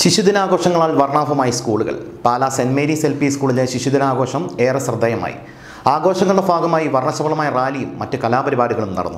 ശിശുദിനാഘോഷങ്ങളാൽ വർണ്ണാഭമായി സ്കൂളുകൾ Pala saint Mary's L P സ്കൂളിലെ ശിശുദിനാഘോഷം ഏറെ ശ്രദ്ധേയമായി ആഘോഷങ്ങളുടെ ഭാഗമായി വർണ്ണശബളമായ റാലിയും മറ്റ് കലാപരിപാടികളും നടന്നു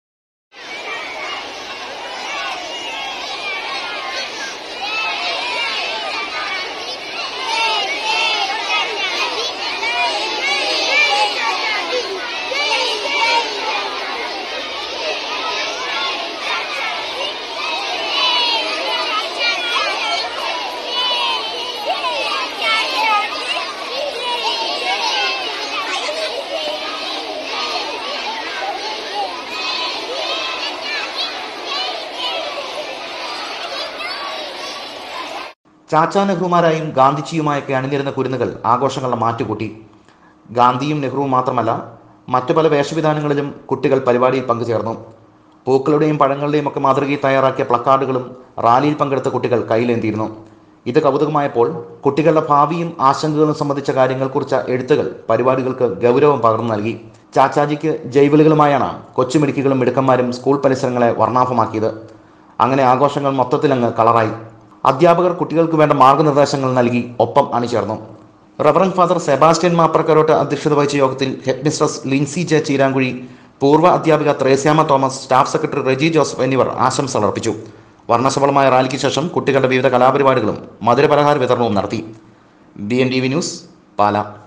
ചാച്ചാ നെഹ്റുമാരായും ഗാന്ധിജിയുമായൊക്കെ അണിനിരുന്ന കുരുന്നുകൾ ആഘോഷങ്ങളുടെ മാറ്റുകൂട്ടി ഗാന്ധിയും നെഹ്റുവും മാത്രമല്ല മറ്റു പല വേഷവിധാനങ്ങളിലും കുട്ടികൾ പരിപാടിയിൽ പങ്കുചേർന്നു പൂക്കളുടെയും പഴങ്ങളുടെയും ഒക്കെ മാതൃകയിൽ തയ്യാറാക്കിയ പ്ലക്കാർഡുകളും റാലിയിൽ പങ്കെടുത്ത കുട്ടികൾ കയ്യിലേന്തിയിരുന്നു ഇത് കൗതുകമായപ്പോൾ കുട്ടികളുടെ ഭാവിയും ആശങ്കകളും സംബന്ധിച്ച കാര്യങ്ങൾ കുറിച്ച എഴുത്തുകൾ പരിപാടികൾക്ക് ഗൗരവം പകർന്നു നൽകി ചാച്ചാജിക്ക് ജൈവിളികളുമായാണ് കൊച്ചുമിടുക്കികളും മിടുക്കന്മാരും സ്കൂൾ പരിസരങ്ങളെ വർണ്ണാഭമാക്കിയത് അങ്ങനെ ആഘോഷങ്ങൾ മൊത്തത്തിലങ്ങ് കളറായി അധ്യാപകർ കുട്ടികൾക്ക് വേണ്ട മാർഗനിർദ്ദേശങ്ങൾ നൽകി ഒപ്പം അണിചേർന്നു റവറൻ ഫാദർ സെബാസ്റ്റ്യൻ മാപ്രക്കരോട്ട് അധ്യക്ഷത വഹിച്ച യോഗത്തിൽ head mistress Lincy J Cheerankuzhi പൂർവ്വ അധ്യാപിക Thresiamma Thomas staff secretary Reji Joseph എന്നിവർ ആശംസകൾ അർപ്പിച്ചു വർണ്ണശബളമായ റാലിക്ക് ശേഷം കുട്ടികളുടെ വിവിധ കലാപരിപാടികളും മധുരപലഹാര വിതരണവും നടത്തി B N T V news പാല